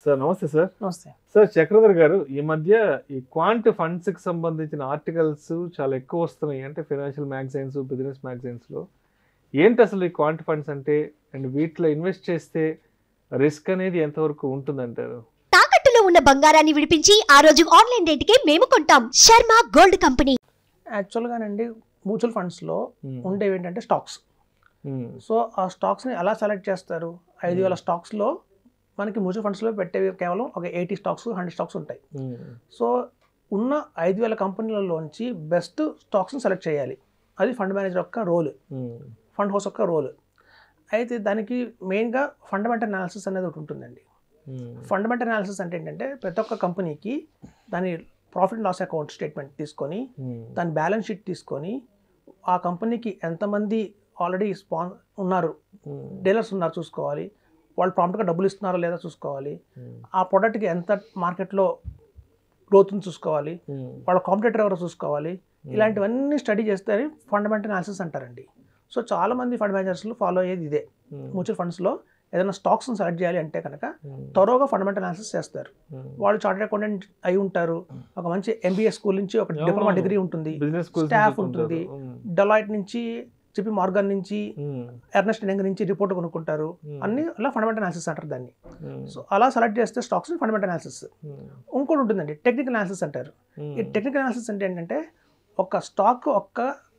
Sir నమస్తే sir నమస్తే sir Chakradhar గారు ఈ మధ్య ఈ క్వాంట్ ఫండ్స్ కి సంబంధించిన ఆర్టికల్స్ చాలా ఎక్కువ వస్తున్నాయి అంటే ఫైనాన్షియల్ మ్యాగజైన్స్ బిజినెస్ మ్యాగజైన్స్ లో ఏంటి అసలు ఈ క్వాంట్ ఫండ్స్ అంటే అండ్ వీటిలో ఇన్వెస్ట్ చేస్తే రిస్క్ అనేది ఎంతవరకు ఉంటుందంటారు తాకట్టులో ఉన్న బంగారాన్ని విడిపించి ఆ రోజు ఆన్లైన్ రేటుకే మేము కొంటాం శర్మ గోల్డ్ కంపెనీ యాక్చువల్గానండి మ్యూచువల్ ఫండ్స్లో Hmm. ఉండేవి ఏంటంటే స్టాక్స్ Hmm. సో ఆ స్టాక్స్ని ఎలా సెలెక్ట్ చేస్తారు ఐదు వేల స్టాక్స్లో మనకి మ్యూచువల్ ఫండ్స్లో పెట్టేవి కేవలం ఒక ఎయిటీ స్టాక్స్ హండ్రెడ్ స్టాక్స్ ఉంటాయి Hmm. సో ఉన్న ఐదు వేల కంపెనీలలోంచి బెస్ట్ స్టాక్స్ని సెలెక్ట్ చేయాలి అది ఫండ్ మేనేజర్ యొక్క రోల్ Hmm. ఫండ్ హౌస్ యొక్క రోల్ అయితే దానికి మెయిన్గా ఫండమెంటల్ అనాలిసిస్ అనేది ఒకటి ఉంటుందండి Hmm. ఫండమెంటల్ అనాలిసిస్ అంటే ఏంటంటే ప్రతి ఒక్క కంపెనీకి దాని ప్రాఫిట్ లాస్ అకౌంట్ స్టేట్మెంట్ తీసుకొని Hmm. దాని బ్యాలెన్స్ షీట్ తీసుకొని ఆ కంపెనీకి ఎంతమంది ఆల్రెడీ స్పాన్ ఉన్నారు Hmm. డీలర్స్ ఉన్నారు చూసుకోవాలి వాళ్ళు ప్రాంప్ట్గా డబ్బులు ఇస్తున్నారో లేదా చూసుకోవాలి Hmm. ఆ ప్రోడక్ట్కి ఎంత మార్కెట్లో గ్రోత్ ఉంది చూసుకోవాలి Hmm. వాళ్ళ కాంపిటేటర్ ఎవరో చూసుకోవాలి ఇలాంటివన్నీ స్టడీ చేస్తే ఫండమెంటల్ అనాలిసిస్ అంటారండి సో చాలామంది ఫండ్ మేనేజర్స్లో ఫాలో అయ్యేది ఇదే Hmm. మ్యూచువల్ ఫండ్స్లో ఏదైనా స్టాక్స్ని సెలెక్ట్ చేయాలి అంటే కనుక Hmm. త్వరగా ఫండమెంటల్ అనాలిసిస్ చేస్తారు Hmm. వాళ్ళు చార్టెడ్ అకౌంటెంట్ అయి ఉంటారు ఒక మంచి ఎంబీఏ స్కూల్ నుంచి ఒక డిప్లొమా అవునవును. డిగ్రీ ఉంటుంది బిజినెస్ స్కూల్స్ స్టాఫ్ నుంచి ఉంటుంది. ఉంటారు. Hmm. డెలాయిట్ నుంచి జిపి మార్గన్ నుంచి Hmm. ఎర్నెస్ట్ యంగ్ నుంచి రిపోర్ట్ కొనుక్కుంటారు Hmm. అన్ని అలా ఫండమెంటల్ అనాలిసిస్ అంటారు దాన్ని Hmm. సో అలా సెలెక్ట్ చేస్తే స్టాక్స్ ఫండమెంటల్ అనాలిసిస్ Hmm. ఇంకోటి ఉంటుందండి టెక్నికల్ అనాలిసిస్ అంటారు Hmm. ఈ టెక్నికల్ అనాలిసిస్ అంటే ఏంటంటే ఒక స్టాక్ ఒక్క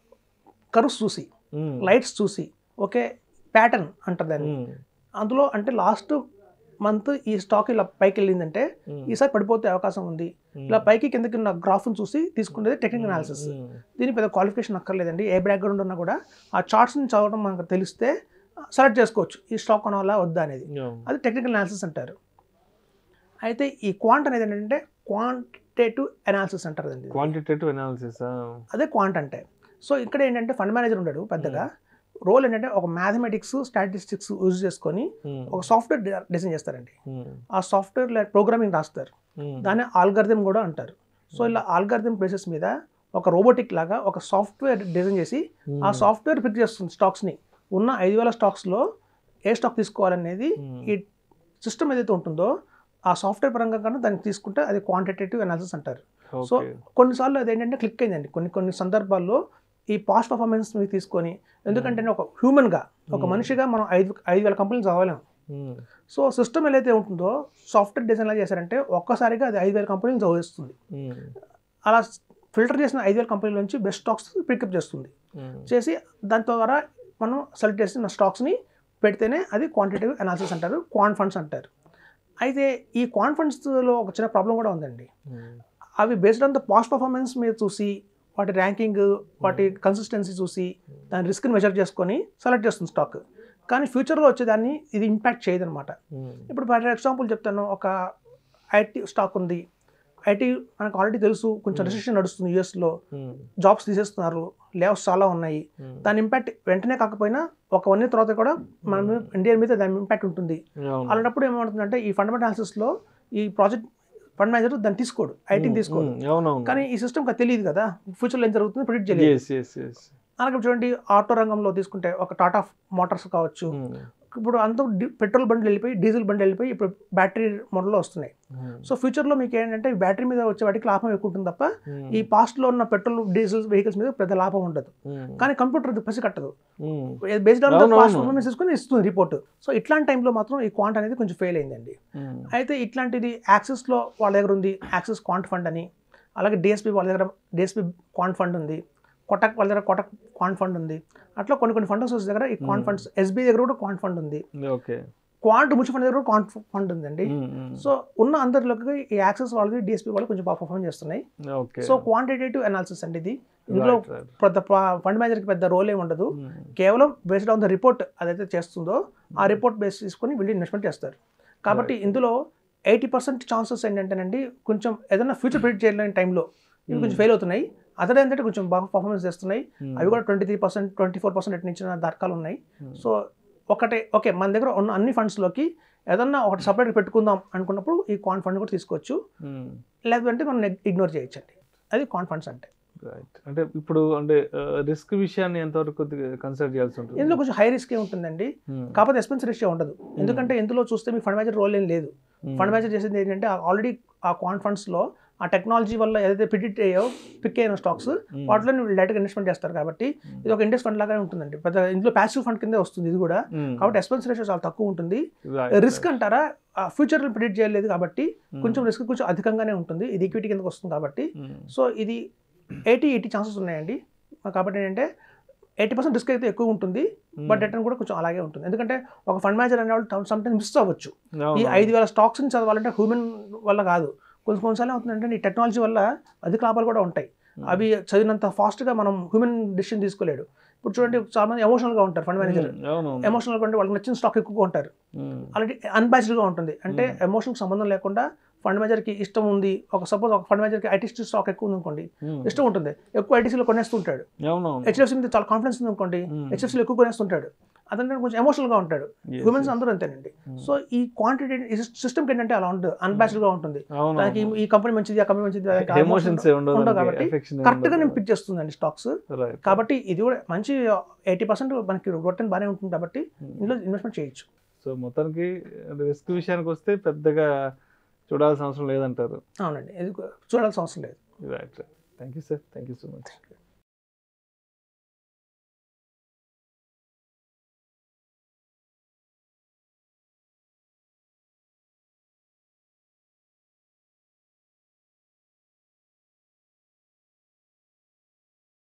కరుస్ చూసి Hmm. లైట్స్ చూసి ఓకే ప్యాటర్న్ అంటారు దాన్ని Hmm. అందులో అంటే లాస్ట్ మంత్ ఈ స్టాక్ ఇలా పైకి వెళ్ళిందంటే Hmm. ఈసారి పడిపోతే అవకాశం ఉంది Hmm. ఇలా పైకి కిందకి ఉన్న గ్రాఫ్ని చూసి తీసుకునేది టెక్నికల్ అనాలిసిస్ Hmm. దీని పెద్ద క్వాలిఫికేషన్ అక్కర్లేదండి ఏ బ్యాక్గ్రౌండ్ ఉన్నా కూడా ఆ చార్ట్స్ని చదవడం మనకు తెలిస్తే సెలెక్ట్ చేసుకోవచ్చు ఈ స్టాక్ కొనాలా వద్దా అనేది Yeah. అది టెక్నికల్ అనాలిసిస్ అంటారు అయితే ఈ క్వాంట్ అనేది ఏంటంటే క్వాంటిటేటివ్ అనాలిసిస్ అంటారు అండి క్వాంటిటేటివ్ అనాలిసిస్ అదే క్వాంట్ అంటే సో ఇక్కడ ఏంటంటే ఫండ్ మేనేజర్ ఉండడు పెద్దగా రోల్ ఏంటంటే ఒక మ్యాథమెటిక్స్ స్టాటిస్టిక్స్ యూజ్ చేసుకొని ఒక సాఫ్ట్వేర్ డిజైన్ చేస్తారండి ఆ సాఫ్ట్వేర్ ప్రోగ్రామింగ్ రాస్తారు దాన్ని ఆల్గర్థం కూడా అంటారు సో ఇలా ఆల్గర్థం బేసిస్ మీద ఒక రోబోటిక్ లాగా ఒక సాఫ్ట్వేర్ డిజైన్ చేసి ఆ సాఫ్ట్వేర్ పిక్ చేస్తుంది స్టాక్స్ని ఉన్న ఐదు వేల స్టాక్స్లో ఏ స్టాక్ తీసుకోవాలనేది ఈ సిస్టమ్ ఏదైతే ఉంటుందో ఆ సాఫ్ట్వేర్ పరంగా కన్నా దాన్ని తీసుకుంటే అది క్వాంటిటేటివ్ అనాలిసిస్ అంటారు సో కొన్నిసార్లు అది ఏంటంటే క్లిక్ అయిందండి కొన్ని కొన్ని సందర్భాల్లో ఈ పాస్ట్ పర్ఫార్మెన్స్ మీరు తీసుకొని ఎందుకంటే ఒక హ్యూమన్గా ఒక Hmm. మనిషిగా మనం ఐదు ఐదు వేల కంపెనీలు చదవలేం సో సిస్టమ్ ఏదైతే ఉంటుందో సాఫ్ట్వేర్ డిజైన్ ఎలా చేశారంటే ఒక్కసారిగా అది ఐదు వేల కంపెనీలు చదివిస్తుంది అలా ఫిల్టర్ చేసిన ఐదు వేల కంపెనీల నుంచి బెస్ట్ స్టాక్స్ పికప్ చేస్తుంది చేసి దాని ద్వారా మనం సెలెక్ట్ చేసిన స్టాక్స్ని పెడితేనే అది క్వాంటిటేటివ్ అనాలిసిస్ అంటారు క్వాంట్ ఫండ్స్ అంటారు అయితే ఈ క్వాంట్ ఫండ్స్లో ఒక చిన్న ప్రాబ్లం కూడా ఉందండి అవి based on the past performance మీద చూసి వాటి ర్యాంకింగ్ వాటి కన్సిస్టెన్సీ చూసి దాని రిస్క్ని మెజర్ చేసుకొని సెలెక్ట్ చేస్తుంది స్టాక్ కానీ ఫ్యూచర్లో వచ్చేదాన్ని ఇది ఇంపాక్ట్ చేయదన్నమాట ఇప్పుడు ఫర్ ఎగ్జాంపుల్ చెప్తాను ఒక ఐటీ స్టాక్ ఉంది ఐటీ మనకు ఆల్రెడీ తెలుసు కొంచెం Hmm. రిసెషన్ నడుస్తుంది యూఎస్లో జాబ్స్ తీసేస్తున్నారు లేఅఫ్స్ చాలా ఉన్నాయి దాని ఇంపాక్ట్ వెంటనే కాకపోయినా ఒక వన్ ఇయర్ తర్వాత కూడా మన మీద ఇండియా మీద దాని ఇంపాక్ట్ ఉంటుంది అలాంటప్పుడు ఏమవుతుందంటే ఈ ఫండమెంటల్ అనాలిసిస్లో ఈ ప్రాజెక్ట్ ఫండ్ మేనేజర్ దాన్ని తీసుకోడు ఐటీని తీసుకోడు అవునవును కానీ ఈ సిస్టమ్ తెలియదు కదా ఫ్యూచర్లో ఏం జరుగుతుందో ప్రిడిక్ట్ చేయలేదు ఎస్ ఎస్ ఎస్ అలాగే చూడండి ఆటో రంగంలో తీసుకుంటే ఒక టాటా మోటార్స్ కావచ్చు ఇప్పుడు అంతా డి- పెట్రోల్ బండ్లు వెళ్ళిపోయి డీజిల్ బండ్లు వెళ్ళిపోయి ఇప్పుడు బ్యాటరీ మోడల్లో వస్తున్నాయి సో ఫ్యూచర్లో మీకు ఏంటంటే ఈ బ్యాటరీ మీద వచ్చే వాటికి లాభం ఎక్కువ ఉంటుంది తప్ప ఈ పాస్ట్లో ఉన్న పెట్రోల్ డీజిల్ వెహికల్స్ మీద పెద్ద లాభం ఉండదు కానీ కంప్యూటర్ అది పసి కట్టదు బేస్డ్ ఆన్ అవునవును. పాస్ట్ పర్ఫార్మెన్స్ తీసుకొని ఇస్తుంది రిపోర్ట్ సో ఇట్లాంటి టైంలో మాత్రం ఈ క్వాంట్ అనేది కొంచెం ఫెయిల్ అయిందండి అయితే ఇట్లాంటిది యాక్సిస్లో వాళ్ళ దగ్గర ఉంది యాక్సిస్ క్వాంట్ ఫండ్ అని అలాగే డిఎస్పి వాళ్ళ దగ్గర డిఎస్పి క్వాంట్ ఫండ్ ఉంది కొటక్ వాళ్ళ దగ్గర కొటక్ క్వాంట్ ఫండ్ ఉంది అట్లా కొన్ని కొన్ని ఫండ్ హౌసెస్ దగ్గర ఈ క్వాంట్ Hmm. ఫండ్స్ ఎస్బీఐ దగ్గర కూడా క్వాంట్ ఫండ్ ఉంది ఓకే క్వాంట్ మ్యూచువల్ ఫండ్ దగ్గర కూడా క్వాంట్ ఫండ్ ఉందండి సో ఉన్న అందరిలోకి ఈ యాక్సెస్ వాళ్ళది డిఎస్పీ వాళ్ళు కొంచెం బాగా పర్ఫార్మ్ చేస్తున్నాయి ఓకే సో క్వాంటిటేటివ్ అనాలిసిస్ అండి ఇది ఇందులో పెద్ద ఫండ్ మేనేజర్కి పెద్ద రోల్ ఏమి ఉండదు కేవలం బేస్డ్ ఆన్ ద రిపోర్ట్ అదైతే చేస్తుందో ఆ రిపోర్ట్ బేస్ తీసుకొని వీళ్ళు ఇన్వెస్ట్మెంట్ చేస్తారు కాబట్టి Right. ఇందులో ఎయిటీ పర్సెంట్ ఛాన్సెస్ ఏంటంటేనండి కొంచెం ఏదైనా ఫ్యూచర్ ప్రిడిక్ట్ చేయలేని టైంలో ఇవి కొంచెం Hmm. ఫెయిల్ అవుతున్నాయి అదర్ ఏంటంటే కొంచెం బాగా పర్ఫార్మెన్స్ చేస్తున్నాయి అవి కూడా twenty three percent twenty four percent ఇచ్చిన దాఖలు ఉన్నాయి సో ఒకటే ఓకే మన దగ్గర ఉన్న అన్ని ఫండ్స్లోకి ఏదన్నా ఒకటి సపరేట్ పెట్టుకుందాం అనుకున్నప్పుడు ఈ కాన్ ఫండ్ కూడా తీసుకోవచ్చు లేదంటే మనం ఇగ్నోర్ చేయొచ్చండి అది కాన్ ఫండ్స్ అంటే రైట్ అంటే ఇప్పుడు అంటే రిస్క్ విషయాన్ని ఎంతవరకు కన్సిడర్ చేయాల్సి ఉంటుంది ఇందులో కొంచెం హై రిస్క్ ఉంటుందండి Hmm. కాకపోతే ఎక్స్పెన్స్ రేషియో ఉండదు ఎందుకంటే ఇందులో చూస్తే మీ ఫండ్ మేనేజర్ రోల్ ఏం లేదు ఫండ్ మేనేజర్ చేసేది ఏంటంటే ఆల్రెడీ ఆ క్వాంట్ ఫండ్స్లో ఆ టెక్నాలజీ వల్ల ఏదైతే ప్రిడిక్ట్ అయ్యో పిక్ అయిన స్టాక్స్ వాటిలో వీళ్ళు డైరెక్ట్గా ఇన్వెస్ట్మెంట్ చేస్తారు కాబట్టి ఇది ఒక ఇండెక్స్ ఫండ్ లాగానే ఉంటుందండి పెద్ద ఇందులో ప్యాసివ్ ఫండ్ కిందే వస్తుంది ఇది కూడా కాబట్టి ఎక్స్పెన్స్ రేషియో చాలా తక్కువ ఉంటుంది రిస్క్ అంటారా ఫ్యూచర్లో ప్రిడిక్ట్ చేయలేదు కాబట్టి కొంచెం రిస్క్ కొంచెం అధికంగానే ఉంటుంది ఇది ఈక్విటీ కిందకి వస్తుంది కాబట్టి సో ఇది ఎయిటీ ఎయిటీ ఛాన్సెస్ ఉన్నాయండి కాబట్టి ఏంటంటే ఎయిటీ పర్సెంట్ రిస్క్ అయితే ఎక్కువ ఉంటుంది బట్ రిటర్న్ కూడా కొంచెం అలాగే ఉంటుంది ఎందుకంటే ఒక ఫండ్ మేనేజర్ అనేవాళ్ళు సమ్టైమ్స్ మిస్ అవ్వచ్చు ఈ ఐదు వేల స్టాక్స్ని చదవాలంటే హ్యూమన్ వల్ల కాదు కొన్ని కొన్నిసార్లు అవుతుందంటే ఈ టెక్నాలజీ వల్ల అధిక లాభాలు కూడా ఉంటాయి అవి చదివినంత ఫాస్ట్గా మనం హ్యూమన్ డిసిషన్ తీసుకోలేడు ఇప్పుడు చూడండి చాలా మంది ఎమోషనల్గా ఉంటారు ఫండ్ మేనేజర్ ఎమోషనల్గా ఉంటే వాళ్ళకి నచ్చిన స్టాక్ ఎక్కువగా ఉంటారు ఆల్రెడీ అన్బ్యాచ్డ్గా ఉంటుంది అంటే ఎమోషన్కి సంబంధం లేకుండా ఫండ్ మేనేజర్కి ఇష్టం ఉంది ఒక సపోజ్ ఒక ఫండ్ మేనేజర్కి ఐటీ స్టాక్ ఎక్కువ ఉంది అనుకోండి ఇష్టం ఉంటుంది ఎక్కువ ఐటీసీలో కొనేస్తుంటాడు హెచ్డిఎఫ్సీ మీద చాలా కాన్ఫిడెన్స్ ఉంది అనుకోండి హెచ్డిఎఫ్సీలో ఎక్కువ కొనేస్తుంటాడు అతను కొంచెం ఎమోషనల్గా ఉంటాడు హ్యూమన్స్ అందరూ అంతేనండి సో ఈ క్వాంటిటీ సిస్టమ్కి ఏంటంటే అలా ఉంటుంది అన్బ్యాచ్డ్గా ఉంటుంది దానికి ఈ- ఈ కంపెనీ మంచిది ఆ కంపెనీ మంచిది దానికి ఆ ఎమోషన్స్ emotions ఉండవు కాబట్టి కరెక్ట్గా నేను పిక్ చేస్తుందండి స్టాక్స్ కాబట్టి ఇది కూడా మంచి ఎయిటీ పర్సెంట్ మనకి రొట్టెన్ బాగానే ఉంటుంది కాబట్టి ఇందులో ఇన్వెస్ట్మెంట్ చేయొచ్చు సో మొత్తానికి రిస్క్ విషయానికి వస్తే పెద్దగా చూడాల్సిన అవసరం లేదంటారు అవునండి ఇది చూడాల్సిన అవసరం లేదు right thank you sir thank you so much